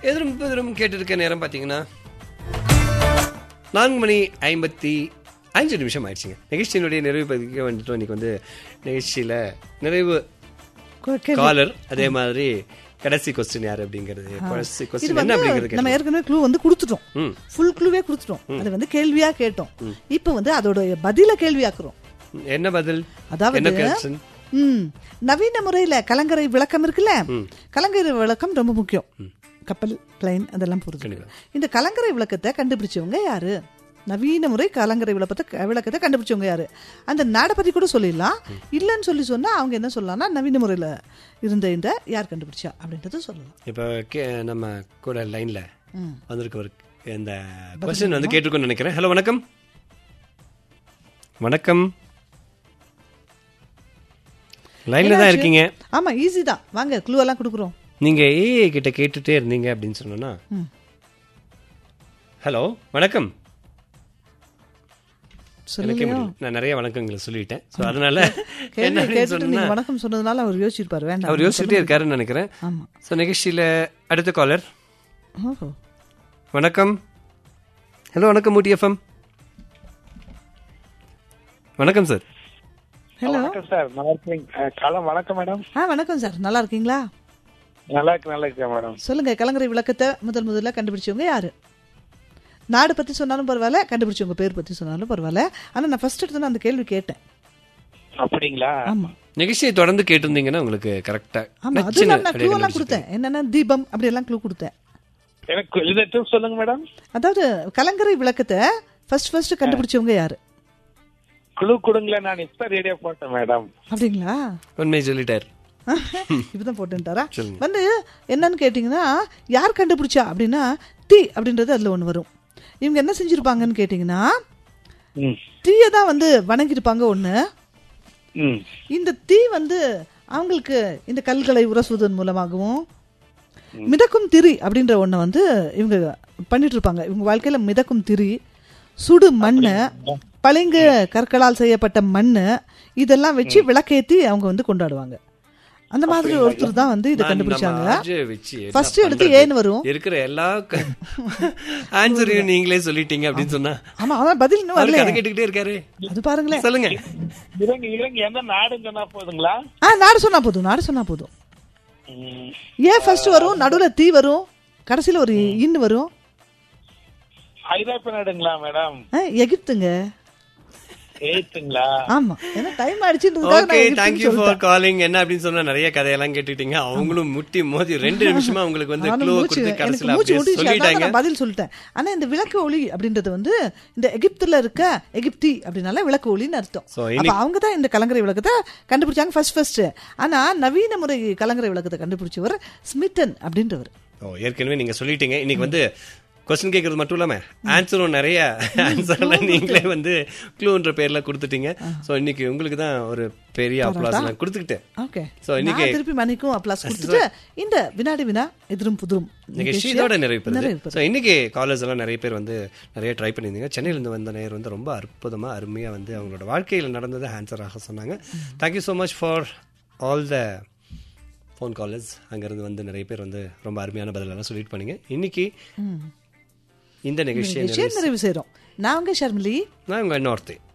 எதிரும் எதிரும் கேட்டிருக்க நேரம் பார்த்தீங்கன்னா நான்கு மணி ஐம்பத்தி அஞ்சு நிமிஷம் ஆயிடுச்சுங்க நிகழ்ச்சியினுடைய நிறைவு பதிக்க வந்துட்டோம் இன்னைக்கு வந்து நிகழ்ச்சியில நிறைவு கொ- கேள்வி. காலர் அதே மாதிரி கடைசி கொஸ்டின் யார் அப்படிங்கிறது கடைசி இது கொஸ்டின் என்ன வந்து அப்படிங்கிறது நம்ம ஏற்கனவே க்ளூ வந்து கொடுத்துட்டோம் ம். ஃபுல் க்ளூவே கொடுத்துட்டோம் அது வந்து கேள்வியா கேட்டோம் இப்போ வந்து அதோட பதில கேள்வியாக்குறோம் கேட்கலாம். என்ன பதில் அதாவது என்ன question? ம் நவீன முறையில கலங்கரை விளக்கம் இருக்குல்ல கலங்கரை விளக்கம் ரொம்ப முக்கியம் கப்பல் பிளைன் அதெல்லாம் பொறுத்து இந்த கலங்கரை விளக்கத்தை கண்டுபிடிச்சவங்க யாரு நவீன முறை கலங்கரை விளக்கத்தை விளக்கத்தை கண்டுபிடிச்சவங்க யாரு அந்த நாடை பத்தி கூட சொல்லிடலாம் இல்லைன்னு சொல்லி சொன்னா அவங்க என்ன சொல்லலாம்னா நவீன முறையில இருந்த இந்த யார் கண்டுபிடிச்சா அப்படின்றத சொல்லலாம் இப்போ கே- நம்ம கூட லைன்ல வந்திருக்கவர் இந்த கொஸ்டின் வந்து கேட்டிருக்கோம்னு நினைக்கிறேன் ஹலோ வணக்கம் வணக்கம் லைன்ல தான் இருக்கீங்க ஆமா ஈஸி தான் வாங்க க்ளூ எல்லாம் கொடுக்குறோம் நீங்க ஏஐ கிட்ட கேட்டுட்டே இருந்தீங்க அப்படின்னு சொன்னோன்னா ஹலோ வணக்கம் எனக்கே சொல்லுங்க முடியல. நான் நிறைய வணக்கங்களை சொல்லிட்டேன் ஸோ அதனால என்ன கேள்வி அப்படின்னு கேட்டுட்டு சொன்னா நீங்க வணக்கம் சொன்னதுனால அவர் யோசிச்சிருப்பாரு வேண்டாம் அவர் யோசிச்சுட்டே இருக்காருன்னு நினைக்கிறேன் ஆமா ஸோ நிகழ்ச்சியில அடுத்த காலர் ஓஹோ வணக்கம் ஹலோ வணக்கம் ஊட்டி எஃப்எம் வணக்கம் சார் ஹலோ வணக்கம் சார் நல்லா இருக்கீங்க அஹ், காலம் வணக்கம் மேடம் ஆ வணக்கம் சார் நல்லா இருக்கீங்களா நல்லா இருக்கு நல்லா இருக்கேன் மேடம் சொல்லுங்க கலங்கரை விளக்கத்தை முதல் முதல்ல கண்டுபிடிச்சவங்க யாரு நாடு பத்தி சொன்னாலும் பரவாயில்ல கண்டுபிடிச்சவங்க பேர் பத்தி சொன்னாலும் பரவாயில்ல ஆனா நான் ஃபர்ஸ்ட் எடுத்து அந்த கேள்வி கேட்டேன் அப்படிங்களா ஆமா நிகழ்ச்சியை தொடர்ந்து கேட்டிருந்தீங்கன்னா உங்களுக்கு கரெக்டா ஆமா அது நான் க்ளூ எல்லாம் கொடுத்தேன் என்னன்னா தீபம் அப்படி எல்லாம் க்ளூ கொடுத்தேன் எனக்கு இதட்டும் சொல்லுங்க மேடம் அதாவது கலங்கரை விளக்கத்தை ஃபர்ஸ்ட் ஃபர்ஸ்ட் கண்டுபிடிச்சவங்க யாரு குழு கொடுங்களேன் நான் இப்ப ரேடியோ போட்டேன் மேடம் அப்படிங்களா உண்மை சொல்லிட்டார் இப்பதான் போட்டுட்டாரா சொல்லுங்க. வந்து என்னன்னு கேட்டிங்கன்னா யார் கண்டுபிடிச்சா அப்படின்னா தீ அப்படின்றது அதுல ஒண்ணு வரும் இவங்க என்ன செஞ்சிருப்பாங்கன்னு கேட்டிங்கன்னா ம் தீயை தான் வந்து வணங்கியிருப்பாங்க ஒண்ணு ம் இந்த தீ வந்து அவங்களுக்கு இந்த கல்களை உரசுவதன் மூலமாகவும் மிதக்கும் திரி அப்படின்ற ஒண்ணை வந்து இவங்க பண்ணிட்டு இருப்பாங்க இவங்க வாழ்க்கையில மிதக்கும் திரி சுடு மண்ணு பளிங்கு கற்களால் செய்யப்பட்ட மண்ணு இதெல்லாம் வச்சு விளக்கேத்தி அவங்க வந்து கொண்டாடுவாங்க அந்த மாதிரி ஒருத்தர் தான் வந்து இதை கண்டுபிடிச்சாங்க First எடுத்து ஏன்னு வரும் இருக்கிற எல்லா ஆன்சரையும் நீங்களே சொல்லிட்டீங்க அப்படின்னு சொன்னா ஆமா அதான் பதில் இன்னும் அவருக்கு வரல அதை கேட்டுக்கிட்டே இருக்காரு அது பாருங்களேன் சொல்லுங்க இறங்க இறங்க எந்த நாடுன்னு சொன்னா போதுங்களா ஆ நாடு சொன்னா போதும் நாடு சொன்னா போதும் ம், ஏன் ஃபர்ஸ்ட் வரும் நடுவுல தீ வரும் கடைசியில ஒரு இன்னு வரும் ஐரோப்பிய நாடுங்களா மேடம் ஆ, எகிப்துங்க எய்த்துங்களா ஆமா ஏன்னா டைம் ஆயிடுச்சுன்றதுக்காக ஓகே நான் எகிப்துன்னு தேங்க்யூ ஃபார் சொல்லிட்டேன். காலிங் என்ன அப்படின்னு சொன்னா நிறைய கதையெல்லாம் கேட்டுட்டீங்க அவங்களும் முட்டி மோதி ரெண்டு நிமிஷமா உங்களுக்கு வந்து நானும் க்ளூ மூச்சு- கொடுத்து எனக்கு கடைசியில மூச்சு அப்படியே விட்டுச்சு, அதான் சொல்லிட்டாங்க நான் பதில் சொல்லிட்டேன் ஆனா இந்த விளக்கு ஒளி அப்படின்றது வந்து இந்த எகிப்துல இருக்க எகிப்தி அப்படின்னால விளக்கு ஒளின்னு அர்த்தம் So, அப்ப அவங்க தான் இந்த கலங்கரை விளக்கத்தை கண்டுபிடிச்சாங்க ஃபர்ஸ்ட் ஃபர்ஸ்ட் ஆனா நவீன முறை கலங்கரை விளக்கத்தை கண்டுபிடிச்சவர் ஸ்மித்தன் அப்படின்றவர் ஓ ஏற்கனவே நீங்க சொல்லிட்டீங்க இன்னைக்கு வந்து கொஸ்டின் கேட்கறது மட்டும் இல்லாம ஆன்சரும் நிறைய ஆன்சர்லாம் நீங்களே வந்து க்ளூன்ற பேர்ல கொடுத்துட்டீங்க சோ இன்னைக்கு உங்களுக்கு தான் ஒரு பெரிய அப்ளாஸ் நான் கொடுத்துக்கிட்டேன் ஓகே So, இன்னைக்கு- நான் திருப்பி மணிக்கும் அப்ளாஸ் கொடுத்துட்டு இந்த வினாடி வினா எதிரும் புதிரும் நிகழ்ச்சி நிகழ்ச்சியை இதோட நிறைவு பெறுது நிறைவு பெறுது. ஸோ இன்னைக்கு காலேஜ் எல்லாம் நிறைய பேர் வந்து நிறைய ட்ரை பண்ணியிருந்தீங்க சென்னையில இருந்து வந்த நேர் வந்து ரொம்ப அற்புதமா அருமையா வந்து அவங்களோட வாழ்க்கையில் நடந்ததை ஆன்சராக சொன்னாங்க thank you so much for all the phone college அங்கேருந்து வந்து நிறைய பேர் வந்து ரொம்ப அருமையான பதிலெல்லாம் சொல்லிட்டு போனீங்க இன்னைக்கு இந்த நிகழ்ச்சியை நிகழ்ச்சியை நிறைவு செய்றோம் நான் உங்க ஷர்மிலி நான் உங்கள் இன்னொருத்தேன்